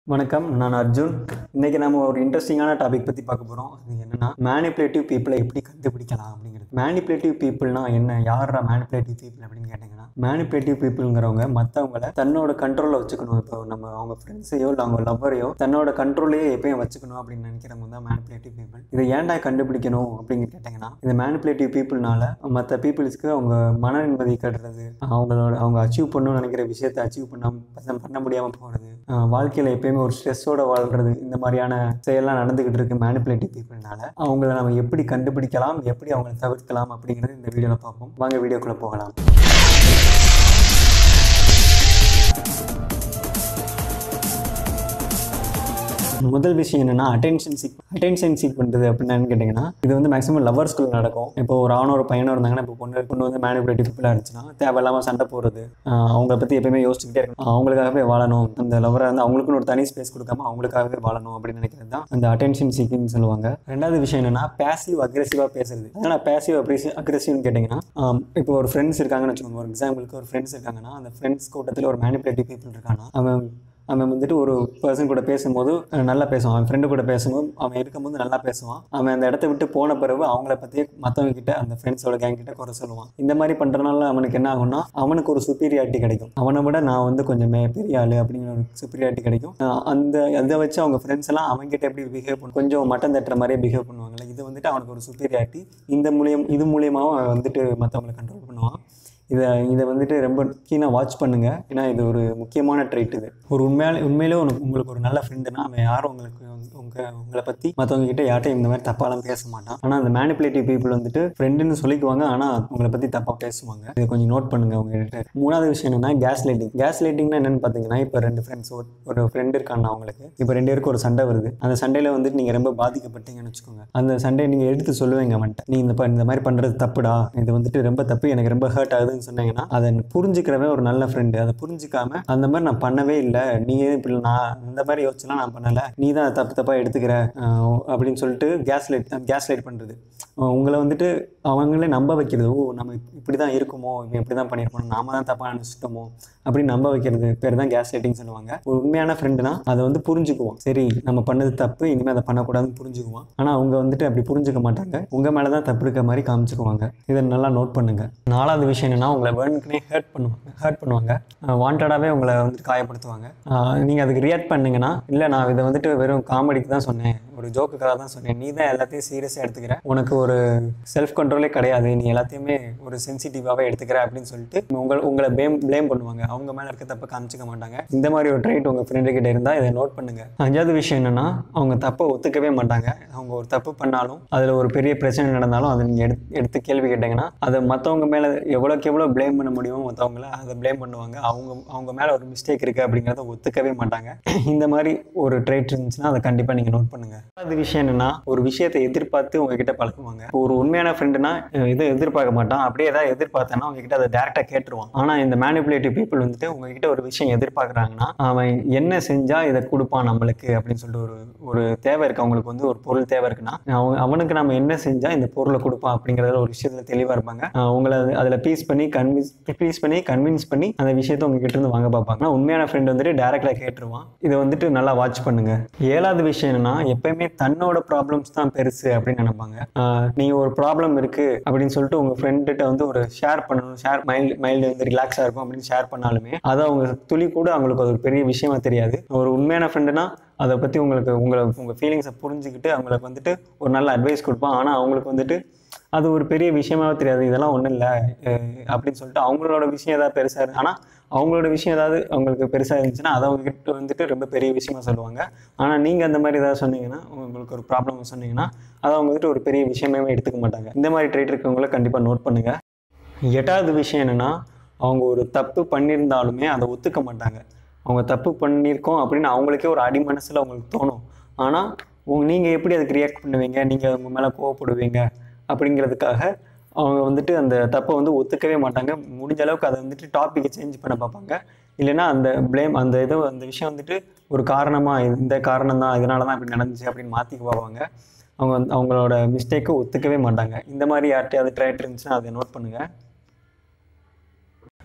வணக்கம் நான் அர்ஜுன் இன்னைக்கு நம்ம ஒரு இன்ட்ரெஸ்டிங்கான டாபிக் பற்றி பார்க்க போகிறோம் அது என்னன்னா மேனிப்புலேட்டிவ் பீப்புளை எப்படி கண்டுபிடிக்கலாம் அப்படிங்கிறது மேனிப்புலேட்டிவ் பீப்புள்னா என்ன யாரா மேனிப்புலேட்டிவ் பீப்புள் அப்படின்னு கேட்டிங்கன்னா மேனிப்புலேட்டிவ் பீப்புளுங்கிறவங்க மற்றவங்கள தன்னோட கண்ட்ரோலில் வச்சுக்கணும் இப்போ நம்ம அவங்க ஃப்ரெண்ட்ஸையோ இல்லை அவங்க லவ்வரையோ தன்னோட கண்ட்ரோலையே எப்பயும் வச்சுக்கணும் அப்படின்னு நினைக்கிறவங்க தான் மேனிப்புலேட்டிவ் பீப்புள் இதை ஏன்டா கண்டுபிடிக்கணும் அப்படின்னு கேட்டிங்கன்னா இந்த மேனிப்புலேட்டிவ் பீப்புள்னால மற்ற பீப்புள்ஸ்க்கு அவங்க மன நிம்மதி கட்டுறது அவங்களோட அவங்க அச்சீவ் பண்ணணும்னு நினைக்கிற விஷயத்தை அச்சீவ் பண்ண பண்ண முடியாமல் போகிறது வாழ்க்கையில் எப்பயுமே ஒரு ஸ்ட்ரெஸ்ஸோட வாழ்கிறது இந்த மாதிரியான செயல்லாம் நடந்துக்கிட்டு இருக்கு மேனிப்புலேட்டிவ் பீப்புள்னால அவங்கள நம்ம எப்படி கண்டுபிடிக்கலாம் எப்படி அவங்கள தவிர்க்கலாம் அப்படிங்கிறது இந்த வீடியோவில் பார்ப்போம் வாங்க வீடியோக்குள்ளே போகலாம் முதல் விஷயம் என்னன்னா அட்டென்ஷன் சீக் அட்டென்ஷன் சீக் பண்ணுறது அப்படின்னு கேட்டிங்கன்னா இது வந்து மேக்ஸிமம் லவர்ஸ்குள்ள நடக்கும் இப்போ ஒரு ஆணோ ஒரு பையனோ இருந்தாங்கன்னா இப்போ பொண்ணு பொண்ணு வந்து மேனிபுலேட்டிவ் பீப்புளாக இருந்துச்சுன்னா தேவையில்லாமல் சண்டை போடுறது ஆஹ் அவங்கள பற்றி எப்பயுமே யோசிச்சுக்கிட்டே இருக்கணும் அவங்களுக்காகவே வாழணும் அந்த லவராக வந்து அவங்களுக்குன்னு ஒரு தனி ஸ்பேஸ் கொடுக்காம அவங்களுக்காகவே வாழணும் அப்படின்னு நினைக்கிறது தான் அந்த அட்டென்ஷன் சீக்கிங்னு சொல்லுவாங்க ரெண்டாவது விஷயம் என்னன்னா பேசிவ் அக்ரெசிவாக பேசுறது அதனால் பேசிவ் அக்ரெசிவ் அக்ரெசிவ்னு கேட்டிங்கன்னா ஆம், இப்போ ஒரு ஃப்ரெண்ட்ஸ் இருக்காங்கன்னு வச்சுக்கோங்க ஒரு எக்ஸாம்பிளுக்கு ஒரு ஃப்ரெண்ட்ஸ் இருக்காங்கன்னா அந்த ஃப்ரெண்ட்ஸ் கூட்டத்தில் ஒரு மேனிபுலேட்டிவ் பீப்புள் இருக்காங்கன்னா அவன் அவன் வந்துட்டு ஒரு பர்சன் கூட பேசும்போது அஹ், நல்லா பேசுவான் அவன் ஃப்ரெண்டு கூட பேசும்போது அவன் இருக்கும்போது நல்லா பேசுவான் அவன் அந்த இடத்த விட்டு போன பிறகு அவங்கள பற்றியே மற்றவங்க கிட்ட அந்த ஃப்ரெண்ட்ஸோட கேங் கிட்ட குறை சொல்லுவான் இந்த மாதிரி பண்ணுறதுனால அவனுக்கு என்ன ஆகும்னா அவனுக்கு ஒரு சுப்பீரியாரிட்டி கிடைக்கும் அவனை விட நான் வந்து கொஞ்சம் மே- பெரிய ஆளு அப்படிங்கிற ஒரு சுப்பீரியாரிட்டி கிடைக்கும் அஹ், அந்த அதை வச்சு அவங்க ஃப்ரெண்ட்ஸ் எல்லாம் அவங்ககிட்ட எப்படி பிஹேவ் பண்ணும் கொஞ்சம் மட்டம் தட்டுற மாதிரியே பிஹேவ் பண்ணுவாங்கல்ல இது வந்துட்டு அவனுக்கு ஒரு சுப்பீரியாரிட்டி இந்த மூலியம் இது மூலியமாகவும் அவன் வந்துட்டு மற்றவங்களை கண்ட்ரோல் பண்ணுவான் இதை இதை வந்துட்டு ரொம்ப கீனாக வாட்ச் பண்ணுங்க ஏன்னா இது ஒரு முக்கியமான ட்ரைட் இது ஒரு உண்மையால உண்மையிலே உனக்கு உங்களுக்கு ஒரு நல்ல ஃப்ரெண்டுனா அவன் யாரும் உங்களுக்கு உங்க உங்களை பற்றி மற்றவங்க கிட்ட யார்ட்டையும் இந்த மாதிரி தப்பாலாம் பேச மாட்டான் ஆனால் அந்த மேனிப்புலேட்டிவ் பீப்புள் வந்துட்டு ஃப்ரெண்டுன்னு சொல்லிக்குவாங்க ஆனால் உங்களை பற்றி தப்பாக பேசுவாங்க இதை கொஞ்சம் நோட் பண்ணுங்க உங்க கிட்ட மூணாவது விஷயம் என்னன்னா கேஸ் லைட்டிங் கேஸ் லைட்டிங்னா என்னன்னு பார்த்தீங்கன்னா இப்போ ரெண்டு ஃப்ரெண்ட்ஸ் ஒரு ஃப்ரெண்டு இருக்காங்க அவங்களுக்கு இப்போ ரெண்டு பேருக்கு ஒரு சண்டை வருது அந்த சண்டையில் வந்துட்டு நீங்கள் ரொம்ப பாதிக்கப்பட்டீங்கன்னு வச்சுக்கோங்க அந்த சண்டையை நீங்கள் எடுத்து சொல்லுவீங்க அவன்கிட்ட நீ இந்த ப- இந்த மாதிரி பண்ணுறது தப்புடா இது வந்துட்டு ரொம்ப தப்பு எனக்கு ரொம்ப ஹர்ட் ஆகுதுன்னு சொன்னீங்கன்னா அதை புரிஞ்சுக்கிறவன் ஒரு நல்ல ஃப்ரெண்டு அதை புரிஞ்சுக்காம அந்த மாதிரி நான் பண்ணவே இல்லை நீ ஏன் இப்படி நான் இந்த மாதிரி யோசிச்சுலாம் நான் பண்ணலை நீ தான் தப்பு தப்பாக எடுத்துக்கிற ஆஹ் அப்படின்னு சொல்லிட்டு கேஸ் லைட் கேஸ் லைட் பண்ணுறது உங்களை வந்துட்டு அவங்களே நம்ப வைக்கிறது ஓ நம்ம இப்படி தான் இருக்குமோ இவன் இப்படி தான் பண்ணியிருக்கோம் நாம தான் தப்பாக நினச்சிட்டோமோ அப்படின்னு நம்ப வைக்கிறது பேர் தான் கேஸ் லைட்டிங் சொல்லுவாங்க ஒரு உண்மையான ஃப்ரெண்டுனா அதை வந்து புரிஞ்சுக்குவோம் சரி நம்ம பண்ணது தப்பு இனிமேல் அதை பண்ணக்கூடாதுன்னு புரிஞ்சுக்குவான் ஆனால் அவங்க வந்துட்டு அப்படி புரிஞ்சுக்க மாட்டாங்க உங்கள் மேலே தான் தப்பு இருக்க மாதிரி காமிச்சுக்குவாங்க இதை நல்லா நோட் பண்ணுங்க நாலாவது விஷயம் என்னன்னா உங்களை வேணுக்குனே ஹர்ட் பண்ணுவாங்க ஹர்ட் பண்ணுவாங்க வாண்டடாகவே உங்களை வந்துட்டு காயப்படுத்துவாங்க நீங்கள் அதுக்கு ரியாக்ட் பண்ணீங்கன்னா இல்லை நான் இதை வந்துட்டு வெறும் காமெடிக்கு தான் சொன்னேன் ஒரு ஜோக்குக்காக தான் சொன்னேன் நீ தான் எல்லாத்தையும் சீரியஸாக எடுத்துக்கிற உனக்கு ஒரு செல்ஃப் கண்ட்ரோலே கிடையாது நீ எல்லாத்தையுமே ஒரு சென்சிட்டிவாகவே எடுத்துக்கிற அப்படின்னு சொல்லிட்டு உங்களை உங்களை ப்ளேம் ப்ளேம் பண்ணுவாங்க அவங்க மேலே இருக்க தப்பை காமிச்சிக்க மாட்டாங்க இந்த மாதிரி ஒரு ட்ரைட் உங்கள் ஃப்ரெண்டு கிட்ட இருந்தால் இதை நோட் பண்ணுங்க அஞ்சாவது விஷயம் என்னன்னா அவங்க தப்பை ஒத்துக்கவே மாட்டாங்க அவங்க ஒரு தப்பு பண்ணாலும் அதில் ஒரு பெரிய பிரச்சனை நடந்தாலும் அதை நீங்கள் எடுத்து எடுத்து கேள்வி கேட்டிங்கன்னா அதை மற்றவங்க மேலே எவ்வளோக்கு எவ்வளோ ப்ளேம் பண்ண முடியுமோ மற்றவங்கள அதை ப்ளேம் பண்ணுவாங்க அவங்க அவங்க மேலே ஒரு மிஸ்டேக் இருக்குது அப்படிங்கிறத ஒத்துக்கவே மாட்டாங்க இந்த மாதிரி ஒரு ட்ரைட் இருந்துச்சுன்னா அதை கண்டிப்பாக நீங்கள் நோட் பண்ணுங்க அது விஷயம் என்னன்னா ஒரு விஷயத்தை எதிர்பார்த்து உங்ககிட்ட பழகுவாங்க ஒரு உண்மையான ஃப்ரெண்டுனா இதை எதிர்பார்க்க மாட்டான் அப்படியே ஏதாவது எதிர்பார்த்தேன்னா உங்ககிட்ட அதை டேரெக்டாக கேட்டுருவான் ஆனால் இந்த மேனிப்புலேட்டிவ் பீப்புள் வந்துட்டு உங்ககிட்ட ஒரு விஷயம் எதிர்பார்க்குறாங்கன்னா அவன் என்ன செஞ்சா இதை கொடுப்பான் நம்மளுக்கு அப்படின்னு சொல்லிட்டு ஒரு ஒரு தேவை இருக்கு அவங்களுக்கு வந்து ஒரு பொருள் தேவை இருக்குன்னா அவன் அவனுக்கு நம்ம என்ன செஞ்சா இந்த பொருளை கொடுப்பான் அப்படிங்கிறத ஒரு விஷயத்துல தெளிவாக இருப்பாங்க ஆஹ் உங்களை அது- அதில் பீஸ் பண்ணி கன்வின்ஸ் பீஸ் பண்ணி கன்வின்ஸ் பண்ணி அந்த விஷயத்த உங்ககிட்ட இருந்து வாங்க பார்ப்பாங்க ஆனா உண்மையான ஃப்ரெண்ட் வந்துட்டு டேரெக்டாக கேட்டுருவான் இதை வந்துட்டு நல்லா வாட்ச் பண்ணுங்க ஏழாவது விஷயம் என்னன்னா எப்பயுமே தன்னோட ப்ராப்ளம்ஸ் தான் பெருசு அப்படின்னு நினைப்பாங்க ஆஹ் நீங்க ஒரு ப்ராப்ளம் இருக்கு அப்படின்னு சொல்லிட்டு உங்க ஃப்ரெண்டுகிட்ட வந்து ஒரு ஷேர் பண்ணணும் ஷேர் மைண்ட் மைண்ட் வந்து ரிலாக்ஸாக இருக்கும் அப்படின்னு ஷேர் பண்ணாலுமே அதை அவங்க துளி கூட அவங்களுக்கு அது ஒரு பெரிய விஷயமா தெரியாது ஒரு உண்மையான ஃப்ரெண்டுனா அதை பற்றி உங்களுக்கு உங்களை உங்கள் ஃபீலிங்ஸை புரிஞ்சுக்கிட்டு அவங்களுக்கு வந்துட்டு ஒரு நல்ல அட்வைஸ் கொடுப்பான் ஆனால் அவங்களுக்கு வந்துட்டு அது ஒரு பெரிய விஷயமாவே தெரியாது இதெல்லாம் ஒன்றும் இல்லை அப்படின்னு சொல்லிட்டு அவங்களோட விஷயம் ஏதாவது பெருசாக இருக்கு ஆனால் அவங்களோட விஷயம் ஏதாவது அவங்களுக்கு பெருசாக இருந்துச்சுன்னா அதை அவங்க கிட்ட வந்துட்டு ரொம்ப பெரிய விஷயமா சொல்லுவாங்க ஆனால் நீங்கள் அந்த மாதிரி ஏதாவது சொன்னீங்கன்னா உங்களுக்கு ஒரு ப்ராப்ளம் சொன்னீங்கன்னா அதை அவங்க வந்துட்டு ஒரு பெரிய விஷயமே எடுத்துக்க மாட்டாங்க இந்த மாதிரி ட்ரேட் இருக்கவங்கள கண்டிப்பாக நோட் பண்ணுங்க எட்டாவது விஷயம் என்னன்னா அவங்க ஒரு தப்பு பண்ணியிருந்தாலுமே அதை ஒத்துக்க மாட்டாங்க அவங்க தப்பு பண்ணியிருக்கோம் அப்படின்னு அவங்களுக்கே ஒரு அடி மனசில் அவங்களுக்கு தோணும் ஆனால் உங்க நீங்கள் எப்படி அதுக்கு ரியாக்ட் பண்ணுவீங்க நீங்கள் உங்க மேலே கோவப்படுவீங்க அப்படிங்கிறதுக்காக அவங்க வந்துட்டு அந்த தப்பை வந்து ஒத்துக்கவே மாட்டாங்க முடிஞ்ச அளவுக்கு அதை வந்துட்டு டாப்பிக்கை சேஞ்ச் பண்ண பார்ப்பாங்க இல்லைன்னா அந்த ப்ளேம் அந்த இது அந்த விஷயம் வந்துட்டு ஒரு காரணமாக இந்த காரணம் தான் இதனால தான் இப்படி நடந்துச்சு அப்படின்னு மாற்றிக்க பார்ப்பாங்க அவங்க வந்து அவங்களோட மிஸ்டேக்கை ஒத்துக்கவே மாட்டாங்க இந்த மாதிரி யார்கிட்டயாவது ட்ரேட் இருந்துச்சுன்னா அதை நோட் பண்ணுங்கள்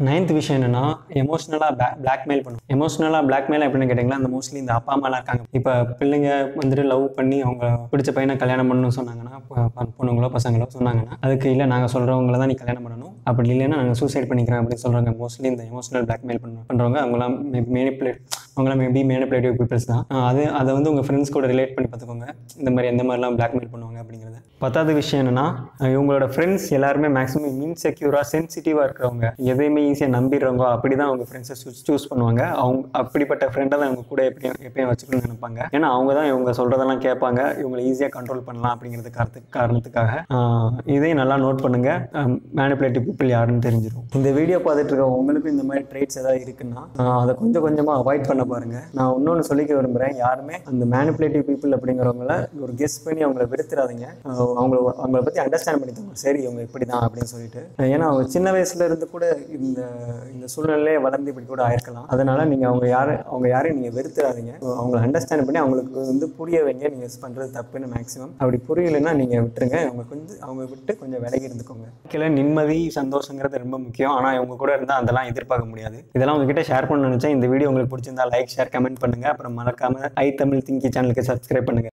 நைன்த் விஷயம் என்னன்னா எமோஷனலாக பிளாக்மெயில் பண்ணும் எமோஷனலாக பிளாக்மெயில் எப்படின்னு கேட்டிங்களா அந்த மோஸ்ட்லி இந்த அப்பா அம்மாலாம் இருக்காங்க இப்போ பிள்ளைங்க வந்துட்டு லவ் பண்ணி அவங்க பிடிச்ச பையனை கல்யாணம் பண்ணணும்னு சொன்னாங்கன்னா பொ- பொ- பொண்ணுங்களோ பசங்களோ சொன்னாங்கன்னா அதுக்கு இல்லை நாங்கள் சொல்கிறவங்கள தான் நீ கல்யாணம் பண்ணணும் அப்படி இல்லைன்னா நாங்கள் சூசைட் பண்ணிக்கிறோம் அப்படின்னு சொல்கிறாங்க மோஸ்ட்லி இந்த எமோஷனல் பிளாக்மெயில் பண்ண பண்ணுறவங்க அவங்களாம் மேனிப்புலேட் அவங்களாம் மேபி மேனிப்புலேட்டிவ் பீப்பிள்ஸ் தான் ஆஹ் அது அதை வந்து உங்கள் ஃப்ரெண்ட்ஸ் கூட ரிலேட் பண்ணி பார்த்துக்கோங்க இந்த மாதிரி எந்த மாதிரிலாம் பிளாக்மெயில் பண்ணுவாங்க அப்படிங்கிறத பத்தாவது விஷயம் என்னன்னா அஹ் இவங்களோட ஃப்ரெண்ட்ஸ் எல்லாருமே மேக்ஸிமம் இன்செக்யூராக சென்சிட்டிவாக இருக்கிறவங்க எதையுமே ஈஸியாக நம்பிடுறவங்க அப்படி தான் அவங்க ஃப்ரெண்ட்ஸை சூஸ் பண்ணுவாங்க அவங்க அப்படிப்பட்ட ஃப்ரெண்டை தான் அவங்க கூட எப்படியும் எப்பயும் வச்சுக்கணும்னு நினைப்பாங்க ஏன்னா அவங்க தான் இவங்க சொல்கிறதெல்லாம் கேட்பாங்க இவங்களை ஈஸியாக கண்ட்ரோல் பண்ணலாம் அப்படிங்கிறது காரணத்து காரணத்துக்காக ஆஹ் இதையும் நல்லா நோட் பண்ணுங்க மேனிப்புலேட்டிவ் பீப்புள் யாருன்னு தெரிஞ்சிடும் இந்த வீடியோ பார்த்துட்டு இருக்க உங்களுக்கு இந்த மாதிரி ட்ரேட்ஸ் ஏதாவது இருக்குன்னா ஆஹ் அதை கொஞ்சம் கொஞ்சமாக அவாய்ட் பண்ண பாருங்க நான் இன்னொன்று சொல்லிக்க விரும்புகிறேன் யாருமே அந்த மேனிப்புலேட்டிவ் பீப்புள் அப்படிங்கிறவங்கள ஒரு கெஸ் பண்ணி அவங்கள வெறுத்துறாதீங்க ஆஹ் அவங்கள அவங்கள பற்றி அண்டர்ஸ்டாண்ட் பண்ணிக்கோங்க சரி இவங்க இப்படி தான் அப்படின்னு சொல்லிட்டு ஏன்னா அவங்க சின்ன வயசுல இருந்து கூட இந்த இந்த சூழ்நிலையே வளர்ந்து இப்படி கூட ஆயிருக்கலாம் அதனால நீங்கள் அவங்க யாரு அவங்க யாரையும் நீங்கள் வெறுத்துறாதீங்க அவங்கள அண்டர்ஸ்டாண்ட் பண்ணி அவங்களுக்கு வந்து புரிய வைங்க நீங்கள் பண்ணுறது தப்புன்னு மேக்ஸிமம் அப்படி புரியலைன்னா நீங்கள் விட்டுருங்க அவங்க கொஞ்சம் அவங்க விட்டு கொஞ்சம் விலகி இருந்துக்கோங்க கீழே நிம்மதி சந்தோஷங்கிறது ரொம்ப முக்கியம் ஆனால் இவங்க கூட இருந்தால் அதெல்லாம் எதிர்பார்க்க முடியாது இதெல்லாம் உங்ககிட்ட ஷேர் பண்ண நினச்சேன் இந்த வீடியோ உங்களுக்கு பிடிச்சிருந்தா லைக் ஷேர் கமெண்ட் பண்ணுங்க அப்புறம் மறக்காம ஐ தமிழ் திங்கி சேனலுக்கு சப்ஸ்கிரைப் பண்ணுங்க